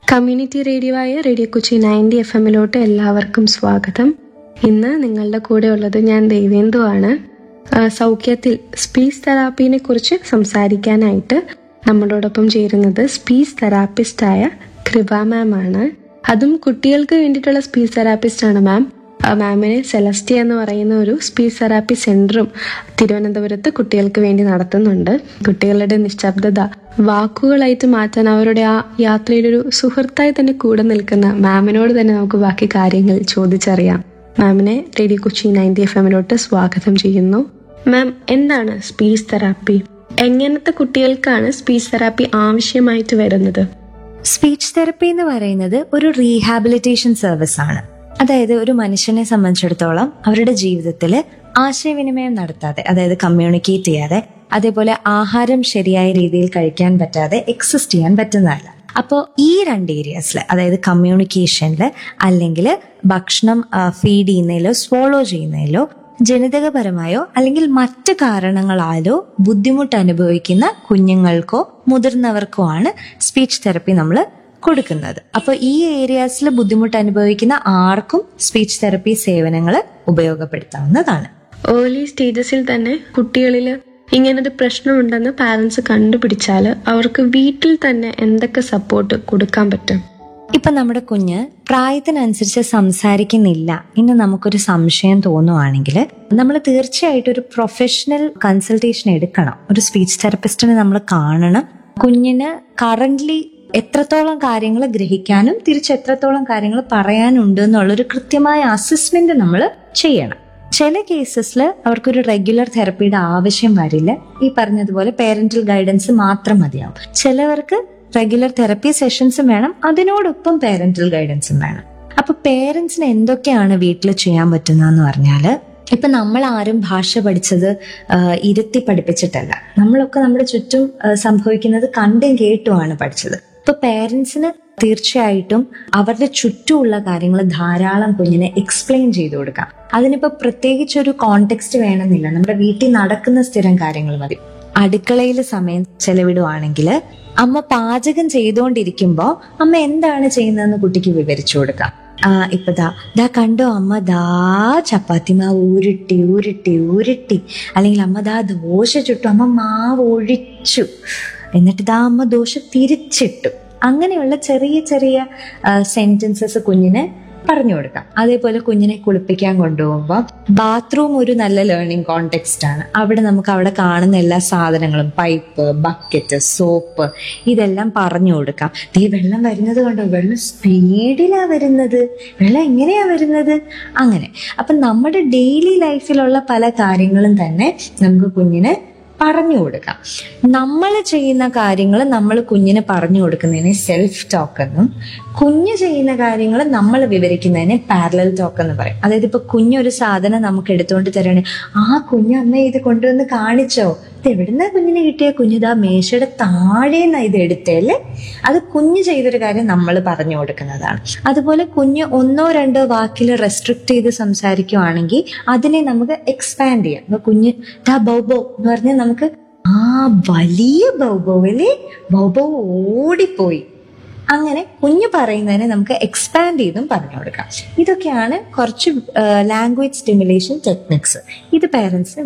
community radio ആയ radio Kochi ninety F എമ്മിലോട്ട് എല്ലാവർക്കും സ്വാഗതം ഇന്ന് നിങ്ങളുടെ കൂടെ ഉള്ളത് ഞാൻ ദേവേന്ദു ആണ് ആ, സൗഖ്യത്തിൽ സ്പീച്ച് തെറാപ്പിനെ കുറിച്ച് സംസാരിക്കാനായിട്ട് നമ്മളോടൊപ്പം ചേരുന്നത് സ്പീച്ച് തെറാപ്പിസ്റ്റായ കൃപ മാം ആണ് അതും കുട്ടികൾക്ക് വേണ്ടിയിട്ടുള്ള സ്പീച്ച് തെറാപ്പിസ്റ്റ് ആണ് മാം ആ, മാമിന് സെലസ്റ്റിയ എന്ന് പറയുന്ന ഒരു സ്പീച്ച് തെറാപ്പി സെന്ററും തിരുവനന്തപുരത്ത് കുട്ടികൾക്ക് വേണ്ടി നടത്തുന്നുണ്ട് കുട്ടികളുടെ നിശബ്ദത വാക്കുകളായിട്ട് മാറ്റാൻ അവരുടെ ആ യാത്രയിലൊരു സുഹൃത്തായി തന്നെ കൂടെ നിൽക്കുന്ന മാമിനോട് തന്നെ നമുക്ക് ബാക്കി കാര്യങ്ങൾ ചോദിച്ചറിയാം മാമിനെ റേഡിയോ കൊച്ചി നയൻറ്റി എഫ് എമ്മിലോട്ട് സ്വാഗതം ചെയ്യുന്നു മാം എന്താണ് സ്പീച്ച് തെറാപ്പി എങ്ങനത്തെ കുട്ടികൾക്കാണ് സ്പീച്ച് തെറാപ്പി ആവശ്യമായിട്ട് വരുന്നത് സ്പീച്ച് തെറപ്പി എന്ന് പറയുന്നത് ഒരു റീഹാബിലിറ്റേഷൻ സർവീസ് ആണ് അതായത് ഒരു മനുഷ്യനെ സംബന്ധിച്ചിടത്തോളം അവരുടെ ജീവിതത്തിൽ ആശയവിനിമയം നടത്താതെ അതായത് കമ്മ്യൂണിക്കേറ്റ് ചെയ്യാതെ അതേപോലെ ആഹാരം ശരിയായ രീതിയിൽ കഴിക്കാൻ പറ്റാതെ എക്സിസ്റ്റ് ചെയ്യാൻ പറ്റുന്നതല്ല അപ്പോൾ ഈ രണ്ട് ഏരിയാസിൽ അതായത് കമ്മ്യൂണിക്കേഷനിൽ അല്ലെങ്കിൽ ഭക്ഷണം ഫീഡ് ചെയ്യുന്നതിലോ സ്വോളോ ചെയ്യുന്നതിലോ ജനിതകപരമായോ അല്ലെങ്കിൽ മറ്റ് കാരണങ്ങളാലോ ബുദ്ധിമുട്ട് അനുഭവിക്കുന്ന കുഞ്ഞുങ്ങൾക്കോ മുതിർന്നവർക്കോ ആണ് സ്പീച്ച് തെറപ്പി നമ്മൾ കൊടുക്കുന്നത് അപ്പോൾ ഈ ഏരിയാസിൽ ബുദ്ധിമുട്ട് അനുഭവിക്കുന്ന ആർക്കും സ്പീച്ച് തെറപ്പി സേവനങ്ങൾ ഉപയോഗപ്പെടുത്താവുന്നതാണ് ഏർലി സ്റ്റേജസിൽ തന്നെ കുട്ടികളിൽ ഇങ്ങനൊരു പ്രശ്നമുണ്ടെന്ന് പാരൻസ് കണ്ടുപിടിച്ചാൽ അവർക്ക് വീട്ടിൽ തന്നെ എന്തൊക്കെ സപ്പോർട്ട് കൊടുക്കാൻ പറ്റും ഇപ്പൊ നമ്മുടെ കുഞ്ഞ് പ്രായത്തിനനുസരിച്ച് സംസാരിക്കുന്നില്ല ഇന്ന് നമുക്കൊരു സംശയം തോന്നുവാണെങ്കിൽ നമ്മൾ തീർച്ചയായിട്ടും ഒരു പ്രൊഫഷണൽ കൺസൾട്ടേഷൻ എടുക്കണം ഒരു സ്പീച്ച് തെറപ്പിസ്റ്റിനെ നമ്മൾ കാണണം കുഞ്ഞിന് കറന്റ്ലി എത്രത്തോളം കാര്യങ്ങൾ ഗ്രഹിക്കാനും തിരിച്ച് എത്രത്തോളം കാര്യങ്ങൾ പറയാനുണ്ട് എന്നുള്ളൊരു കൃത്യമായ അസസ്മെന്റ് നമ്മൾ ചെയ്യണം ചില കേസസിൽ അവർക്കൊരു റെഗുലർ തെറപ്പിയുടെ ആവശ്യം വരില്ല ഈ പറഞ്ഞതുപോലെ പേരന്റൽ ഗൈഡൻസ് മാത്രം മതിയാവും ചിലവർക്ക് റെഗുലർ തെറപ്പി സെഷൻസും വേണം അതിനോടൊപ്പം പേരന്റൽ ഗൈഡൻസും വേണം അപ്പൊ പേരൻസിന് എന്തൊക്കെയാണ് വീട്ടിൽ ചെയ്യാൻ പറ്റുന്നതെന്ന് പറഞ്ഞാല് ഇപ്പൊ നമ്മൾ ആരും ഭാഷ പഠിച്ചത് ആ, ഇരുത്തി പഠിപ്പിച്ചിട്ടല്ല നമ്മളൊക്കെ നമ്മുടെ ചുറ്റും ആ, സംഭവിക്കുന്നത് കണ്ടും കേട്ടുമാണ് പഠിച്ചത് ഇപ്പൊ പേരൻസിന് തീർച്ചയായിട്ടും അവരുടെ ചുറ്റുമുള്ള കാര്യങ്ങൾ ധാരാളം കുഞ്ഞിനെ എക്സ്പ്ലെയിൻ ചെയ്തു കൊടുക്കാം അതിനിപ്പോ പ്രത്യേകിച്ച് ഒരു കോണ്ടെക്സ്റ്റ് വേണമെന്നില്ല നമ്മുടെ വീട്ടിൽ നടക്കുന്ന സ്ഥിരം കാര്യങ്ങൾ മതി അടുക്കളയിൽ സമയം ചെലവിടുവാണെങ്കിൽ അമ്മ പാചകം ചെയ്തുകൊണ്ടിരിക്കുമ്പോ അമ്മ എന്താണ് ചെയ്യുന്നതെന്ന് കുട്ടിക്ക് വിവരിച്ചു കൊടുക്കാം ആ ഇപ്പൊ ദാ ദാ കണ്ടോ അമ്മ ദാ ചപ്പാത്തി മാവ് ഉരുട്ടി ഉരുട്ടി ഉരുട്ടി അല്ലെങ്കിൽ അമ്മ ദാ ദോശ ചുട്ടു അമ്മ മാവ് ഒഴിച്ചു എന്നിട്ട് ദാ അമ്മ ദോശ തിരിച്ചിട്ടു അങ്ങനെയുള്ള ചെറിയ ചെറിയ സെന്റൻസസ് കുഞ്ഞിന് പറഞ്ഞു കൊടുക്കാം അതേപോലെ കുഞ്ഞിനെ കുളിപ്പിക്കാൻ കൊണ്ടുപോകുമ്പോൾ ബാത്റൂം ഒരു നല്ല ലേണിംഗ് കോണ്ടെക്സ്റ്റ് ആണ് അവിടെ നമുക്ക് അവിടെ കാണുന്ന എല്ലാ സാധനങ്ങളും പൈപ്പ് ബക്കറ്റ് സോപ്പ് ഇതെല്ലാം പറഞ്ഞു കൊടുക്കാം ദേ വെള്ളം വരുന്നത് കണ്ടോ വെള്ളം സ്പീഡിലാ വരുന്നത് വെള്ളം എങ്ങനെയാ വരുന്നത് അങ്ങനെ അപ്പം നമ്മുടെ ഡെയിലി ലൈഫിലുള്ള പല കാര്യങ്ങളും തന്നെ നമുക്ക് കുഞ്ഞിന് പറഞ്ഞു കൊടുക്കാം നമ്മൾ ചെയ്യുന്ന കാര്യങ്ങൾ നമ്മൾ കുഞ്ഞിന് പറഞ്ഞു കൊടുക്കുന്നതിനെ സെൽഫ് ടോക്ക് എന്നും കുഞ്ഞ് ചെയ്യുന്ന കാര്യങ്ങൾ നമ്മൾ വിവരിക്കുന്നതിനെ പാരലൽ ടോക്ക് എന്ന് പറയും അതായത് ഇപ്പൊ കുഞ്ഞൊരു സാധനം നമുക്ക് എടുത്തുകൊണ്ട് തരണേ ആ കുഞ്ഞ് അമ്മ ഇത് കൊണ്ടുവന്ന് കാണിച്ചോ ഇത് എവിടുന്നാ കുഞ്ഞിന് കിട്ടിയ കുഞ്ഞിതാ മേശയുടെ താഴേന്നാ ഇത് എടുത്തേല് അത് കുഞ്ഞ് ചെയ്തൊരു കാര്യം നമ്മൾ പറഞ്ഞു കൊടുക്കുന്നതാണ് അതുപോലെ കുഞ്ഞ് ഒന്നോ രണ്ടോ വാക്കിൽ റെസ്ട്രിക്ട് ചെയ്ത് സംസാരിക്കുവാണെങ്കിൽ അതിനെ നമുക്ക് എക്സ്പാൻഡ് ചെയ്യാം ഇപ്പൊ കുഞ്ഞ് ദാ ബൗബോ എന്ന് പറഞ്ഞാൽ നമുക്ക് ആ വലിയ ബൗബോവില് ബൗബോ ഓടിപ്പോയി അങ്ങനെ കുഞ്ഞ് പറയുന്നതിനെ നമുക്ക് എക്സ്പാൻഡ് ചെയ്തും പറഞ്ഞു കൊടുക്കാം ഇതൊക്കെയാണ് കുറച്ച് ലാംഗ്വേജ് സ്റ്റിമുലേഷൻ ടെക്നിക്സ് ഇത് പേരൻസിന്